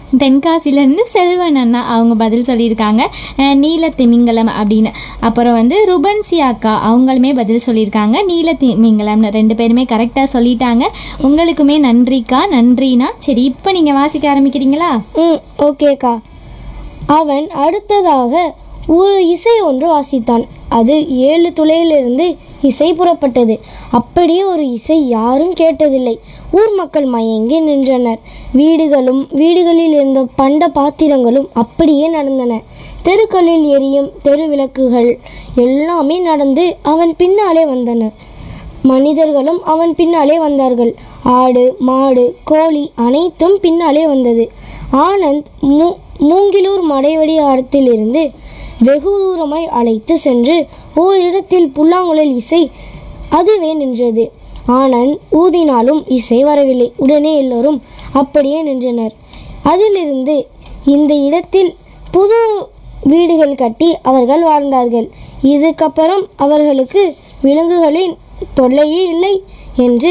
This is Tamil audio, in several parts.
தென்காசிலேருந்து செல்வன் அண்ணா அவங்க பதில் சொல்லியிருக்காங்க அஹ், நீல திமிங்கலம் அப்படின்னு அப்புறம் வந்து ருபன்சி அக்கா அவங்களுமே பதில் சொல்லியிருக்காங்க நீல திமிங்கலம்னு ரெண்டு பேருமே கரெக்டாக சொல்லிட்டாங்க உங்களுக்குமே நன்றிக்கா நன்றினா சரி இப்போ நீங்கள் வாசிக்க ஆரம்பிக்கிறீங்களா ம் ஓகேக்கா அவன் அடுத்ததாக ஒரு இசை ஒன்று வாசித்தான் அது ஏழு துளையிலிருந்து இசை புறப்பட்டது அப்படியே ஒரு இசை யாரும் கேட்டதில்லை ஊர் மக்கள் மயங்கி நின்றனர் வீடுகளும் வீடுகளில் இருந்த பண்ட பாத்திரங்களும் அப்படியே நடந்தன தெருக்களில் எரியும் தெரு விளக்குகள் எல்லாமே நடந்து அவன் பின்னாலே வந்தன மனிதர்களும் அவன் பின்னாலே வந்தார்கள் ஆடு மாடு கோழி அனைத்தும் பின்னாலே வந்தது ஆனந்த் மூ மூங்கிலூர் மடைவடி ஆரத்திலிருந்து வெகு தூரமாய் அழைத்து சென்று ஓரிடத்தில் புல்லாங்குழல் இசை அதுவே நின்றது ஆனந்த் ஊதினாலும் இசை வரவில்லை உடனே எல்லோரும் அப்படியே நின்றனர் அதிலிருந்து இந்த இடத்தில் புது வீடுகள் கட்டி அவர்கள் வாழ்ந்தார்கள் இதுக்கப்புறம் அவர்களுக்கு விலங்குகளின் தொல்லையே இல்லை என்று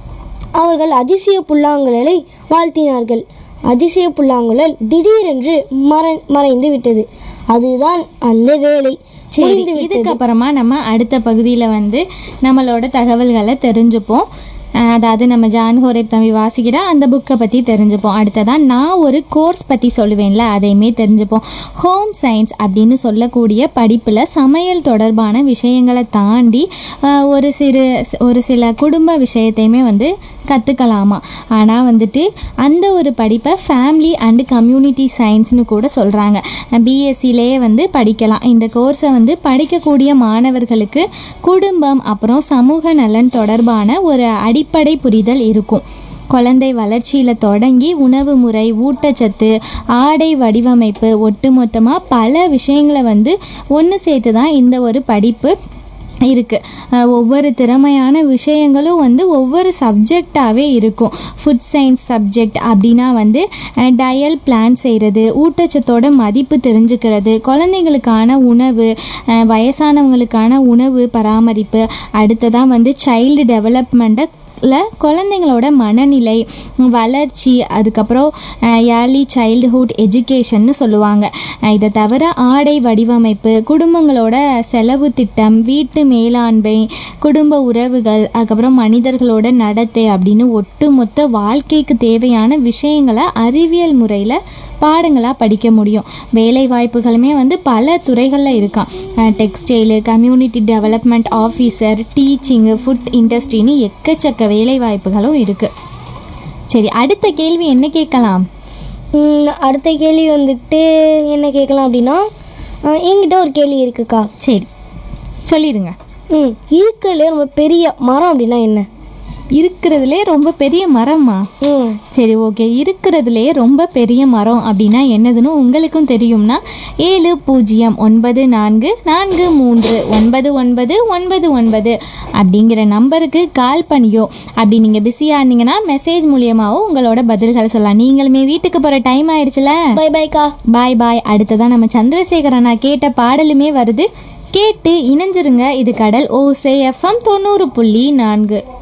அவர்கள் அதிசய புல்லாங்குழலை வாழ்த்தினார்கள் அதிசய புல்லாங்குழல் திடீரென்று மறை மறைந்து விட்டது அதுதான் அந்த வேலை சரி முடிந்து விட்டது. இதுக்கப்புறமா நம்ம அடுத்த பகுதியில் வந்து நம்மளோட தகவல்களை தெரிஞ்சுப்போம் அஹ் அதாவது நம்ம ஜான் ஹோரேப் தம்பி வாசிக்கிற அந்த புக்கை பற்றி தெரிஞ்சுப்போம் அடுத்ததான் நான் ஒரு கோர்ஸ் பற்றி சொல்லுவேன்ல அதையுமே தெரிஞ்சுப்போம் ஹோம் சயின்ஸ் அப்படின்னு சொல்லக்கூடிய படிப்பில் சமையல் தொடர்பான விஷயங்களை தாண்டி அஹ், ஒரு சிறு ஒரு சில குடும்ப விஷயத்தையுமே வந்து கற்றுக்கலாமா ஆனால் வந்துட்டு அந்த ஒரு படிப்பை ஃபேமிலி அண்டு கம்யூனிட்டி சயின்ஸ்னு கூட சொல்கிறாங்க பிஎஸ்சிலேயே வந்து படிக்கலாம் இந்த கோர்ஸை வந்து படிக்கக்கூடிய மாணவர்களுக்கு குடும்பம் அப்புறம் சமூக நலன் தொடர்பான ஒரு அடிப்படை புரிதல் இருக்கும் குழந்தை வளர்ச்சியில் தொடங்கி உணவு முறை ஊட்டச்சத்து ஆடை வடிவமைப்பு ஒட்டுமொத்தமாக பல விஷயங்களை வந்து ஒன்று சேர்த்து தான் இந்த ஒரு படிப்பு இருக்குது ஒவ்வொரு திறமையான விஷயங்களும் வந்து ஒவ்வொரு சப்ஜெக்டாகவே இருக்கும் ஃபுட் சயின்ஸ் சப்ஜெக்ட் அப்படின்னா வந்து டயல் பிளான் செய்கிறது ஊட்டச்சத்தோட மதிப்பு தெரிஞ்சுக்கிறது குழந்தைங்களுக்கான உணவு அஹ், வயசானவங்களுக்கான உணவு பராமரிப்பு அடுத்ததான் வந்து சைல்டு டெவலப்மெண்ட்டை ல குழந்தைங்களோட மனநிலை வளர்ச்சி அதுக்கப்புறம் ஏர்லி சைல்டுஹுட் எஜுகேஷன்னு சொல்லுவாங்க அஹ் இதை தவிர ஆடை வடிவமைப்பு குடும்பங்களோட செலவு திட்டம் வீட்டு மேலாண்மை குடும்ப உறவுகள் அதுக்கப்புறம் மனிதர்களோட நடத்தை அப்படின்னு ஒட்டுமொத்த வாழ்க்கைக்கு தேவையான விஷயங்களை அறிவியல் முறையில் பாடங்களாக படிக்க முடியும் வேலை வாய்ப்புகளுமே வந்து பல துறைகளில் இருக்கான் textile community development officer teaching food இண்டஸ்ட்ரின்னு எக்கச்சக்க வேலை வாய்ப்புகளும் இருக்குது சரி அடுத்த கேள்வி என்ன கேட்கலாம் ம், அடுத்த கேள்வி வந்துட்டு என்ன கேட்கலாம் அப்படின்னா அஹ், என்கிட்ட ஒரு கேள்வி இருக்குக்கா சரி சொல்லிடுங்க ம் இருக்கிறதுலே ரொம்ப பெரிய மரம் அப்படின்னா என்ன இருக்கிறதுலே ரொம்ப பெரிய மரமா ம் சரி ஓகே இருக்கிறதுலே ரொம்ப பெரிய மரம் அப்படின்னா என்னதுன்னு உங்களுக்கும் தெரியும்னா ஏழு பூஜ்ஜியம் ஒன்பது நான்கு நான்கு மூன்று ஒன்பது ஒன்பது ஒன்பது ஒன்பது அப்படிங்கிற நம்பருக்கு கால் பண்ணியோ அப்படி நீங்கள் பிஸியாக இருந்தீங்கன்னா மெசேஜ் மூலியமாவோ உங்களோட பதில்களை சொல்லலாம் நீங்களுமே வீட்டுக்கு போகிற டைம் ஆயிடுச்சுல பை பைக்கா பாய் பாய் அடுத்ததான் நம்ம சந்திரசேகர் அண்ணா கேட்ட பாடலுமே வருது கேட்டு இணைஞ்சிருங்க இது கடல் ஓசே எஃப்எம் தொண்ணூறு புள்ளி நான்கு